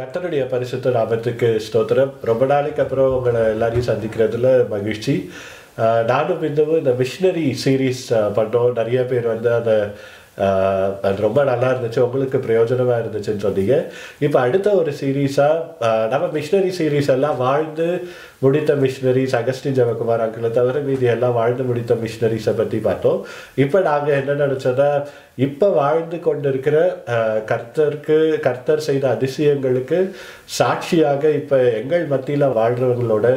கர்த்தருடைய பரிசுத்த நாமத்துக்கு ஸ்தோத்திரம் ரொம்ப நாளைக்கு அப்புறம் உங்களை எல்லாரையும் சந்திக்கிறதுல மகிழ்ச்சி ஆஹ் நானும் இன்னமும் இந்த மிஷினரி சீரீஸ் பண்ணோம் நிறைய பேர் வந்து அதை ஆஹ் அது ரொம்ப நல்லா இருந்துச்சு உங்களுக்கு பிரயோஜனமா இருந்துச்சுன்னு சொன்னீங்க இப்போ அடுத்த ஒரு சீரீஸாக நம்ம மிஷினரி சீரீஸ் எல்லாம் வாழ்ந்து முடித்த மிஷினரிஸ் அகஸ்டின் ஜெயக்குமார் அங்கிளை தவிர மீதி எல்லாம் வாழ்ந்து முடித்த மிஷினரிஸை பற்றி பார்த்தோம் இப்போ நாங்கள் என்ன நினச்சோன்னா இப்போ வாழ்ந்து கொண்டிருக்கிற ஆஹ் கர்த்தருக்கு கர்த்தர் செய்த அதிசயங்களுக்கு சாட்சியாக இப்போ எங்கள் மத்தியில் வாழ்கிறவங்களோட